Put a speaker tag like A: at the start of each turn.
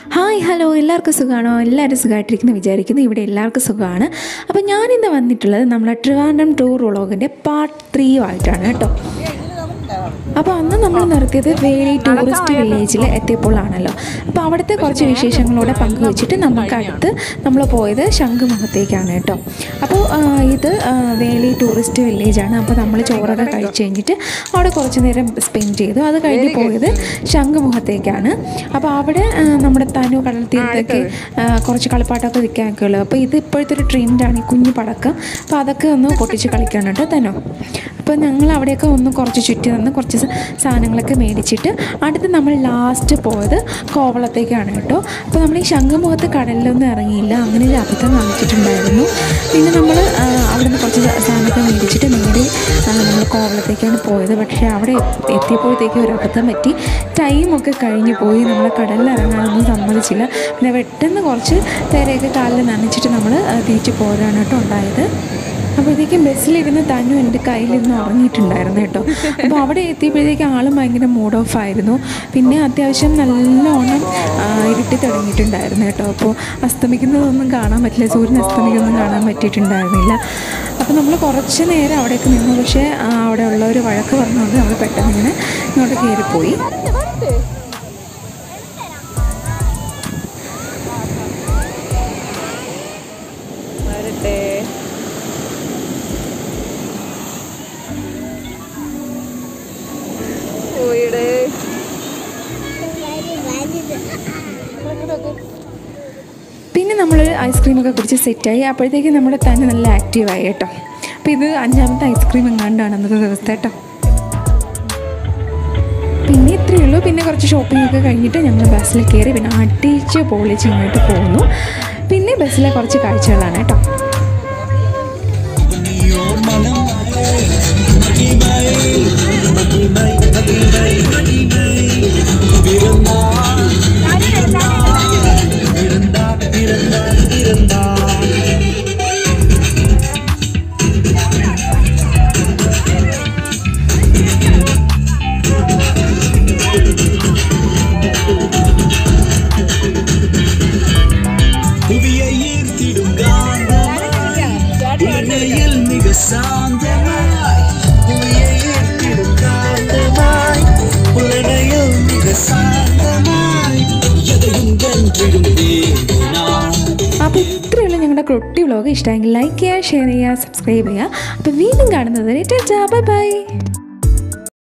A: hi hello എല്ലാവർക്കും സുഖമാണോ എല്ലാവരും സുഖമായിട്ടിരിക്കുന്നു വിചാരിക്കുന്നു ഇവിടെ എല്ലാവർക്കും സുഖമാണ് അപ്പോൾ ഞാനിന്ന് വന്നിട്ടുള്ളത് നമ്മളെ ട്രിവാൻഡ്രം ടൂർ വ്ളോഗിൻ്റെ പാർട്ട് ത്രീ ആയിട്ടാണ് കേട്ടോ അപ്പോൾ അന്ന് നമ്മൾ നിർത്തിയത് വേലി ടൂറിസ്റ്റ് വില്ലേജിൽ എത്തിയപ്പോഴാണല്ലോ അപ്പോൾ അവിടുത്തെ കുറച്ച് വിശേഷങ്ങളോടെ പങ്കുവച്ചിട്ട് നമുക്ക് അടുത്ത് നമ്മൾ പോയത് ശംഖുമുഖത്തേക്കാണ് കേട്ടോ അപ്പോൾ ആ, ഇത് ആ, വേലി ടൂറിസ്റ്റ് വില്ലേജാണ് അപ്പോൾ നമ്മൾ ചോറൊക്കെ കഴിച്ച് കഴിഞ്ഞിട്ട് അവിടെ കുറച്ച് നേരം സ്പെൻഡ് ചെയ്തു അത് കഴിഞ്ഞ് പോയത് ശംഖുമുഖത്തേക്കാണ് അപ്പോൾ അവിടെ ആ, നമ്മുടെ തനു കടൽ തീരത്തൊക്കെ ആ, കുറച്ച് കളിപ്പാട്ടമൊക്കെ വിൽക്കാനൊക്കെ ഉള്ളു അപ്പോൾ ഇത് ഇപ്പോഴത്തെ ഒരു ട്രെൻഡാണ് ഈ കുഞ്ഞു പടക്കം അപ്പോൾ അതൊക്കെ ഒന്ന് പൊട്ടിച്ച് കളിക്കണം കേട്ടോ തനു അപ്പോൾ ഞങ്ങൾ അവിടെയൊക്കെ ഒന്ന് കുറച്ച് ചുറ്റി നിന്ന് കുറച്ച് സ- സാധനങ്ങളൊക്കെ മേടിച്ചിട്ട് അടുത്ത് നമ്മൾ ലാസ്റ്റ് പോയത് കോവളത്തേക്കാണ് കേട്ടോ അപ്പോൾ നമ്മൾ ഈ ശംഖുമുഖത്ത് കടലിലൊന്നും ഇറങ്ങിയില്ല അങ്ങനെ ഒരു അബദ്ധം കാണിച്ചിട്ടുണ്ടായിരുന്നു പിന്നെ നമ്മൾ അവിടെ നിന്ന് കുറച്ച് സ- സാധനമൊക്കെ മേടിച്ചിട്ട് നേരെ നമ്മൾ കോവളത്തേക്കാണ് പോയത് പക്ഷേ അവിടെ എത്തി- എത്തിയപ്പോഴത്തേക്കും ഒരു അബദ്ധം പറ്റി ടൈമൊക്കെ കഴിഞ്ഞ് പോയി നമ്മൾ കടലിൽ ഇറങ്ങാനൊന്നും സമ്മതിച്ചില്ല പിന്നെ പെട്ടെന്ന് കുറച്ച് തിരയൊക്കെ കാലിൽ നനച്ചിട്ട് നമ്മൾ തിരിച്ച് പോരാണ് കേട്ടോ ഉണ്ടായത് അപ്പോഴത്തേക്കും ബസ്സിലിരുന്ന് തന്നു എൻ്റെ കയ്യിലിരുന്ന് ഉറങ്ങിയിട്ടുണ്ടായിരുന്നു കേട്ടോ അപ്പോൾ അവിടെ എത്തിയപ്പോഴത്തേക്കും ആളും ഭയങ്കര മൂഡ് ഓഫ് ആയിരുന്നു പിന്നെ അത്യാവശ്യം നല്ലോണം ആ, ഇരുട്ടി തുടങ്ങിയിട്ടുണ്ടായിരുന്നു കേട്ടോ അപ്പോൾ അസ്തമിക്കുന്നതൊന്നും കാണാൻ പറ്റില്ല സൂര്യൻ അസ്തമിക്കുന്നതൊന്നും കാണാൻ പറ്റിയിട്ടുണ്ടായിരുന്നില്ല അപ്പോൾ നമ്മൾ കുറച്ച് നേരം അവിടെയൊക്കെ നിന്നു പക്ഷേ ആ, അവിടെ ഉള്ളവർ വഴക്ക് പറഞ്ഞുകൊണ്ട് നമ്മൾ പെട്ടെന്ന് ഇങ്ങനെ ഇങ്ങോട്ട് കയറിപ്പോയി
B: വരട്ടെ പോയിടേ
A: പിന്നെ നമ്മൾ ഐസ്ക്രീമൊക്കെ കുടിച്ച് സെറ്റായി അപ്പോഴത്തേക്കും നമ്മുടെ തന്നെ നല്ല ആക്റ്റീവായി കേട്ടോ അപ്പോൾ ഇത് അഞ്ചാമത്തെ ഐസ്ക്രീം എങ്ങാണ്ടാണ് അന്നത്തെ ദിവസത്തെ കേട്ടോ പിന്നെ ഇത്രയേ ഉള്ളൂ പിന്നെ കുറച്ച് ഷോപ്പിംഗ് ഒക്കെ കഴിഞ്ഞിട്ട് ഞങ്ങൾ ബസ്സിൽ കയറി പിന്നെ അടിച്ച് പൊളിച്ച് ഇങ്ങോട്ട് പോകുന്നു പിന്നെ ബസ്സിലെ കുറച്ച് കാഴ്ചകളാണ് കേട്ടോ
C: புவியை ஈர்த்திடும் காந்தமாய் உலகையில் மிக சாந்தமாய் புவியை ஈர்த்திடும் காந்தமாய் உலகையில் மிக சாந்தமாய் எதையும் வென்றிடும் தேவனாய்
A: അപ്പോൾ ഇത്രയുള്ള ഞങ്ങളുടെ കുട്ടി വ്ളോഗ് ഇഷ്ടമെങ്കിൽ ലൈക്ക് ചെയ്യുക ഷെയർ ചെയ്യുക സബ്സ്ക്രൈബ് ചെയ്യുക അപ്പോൾ വീണ്ടും കാണുന്നത് വരെ ബൈ ബൈ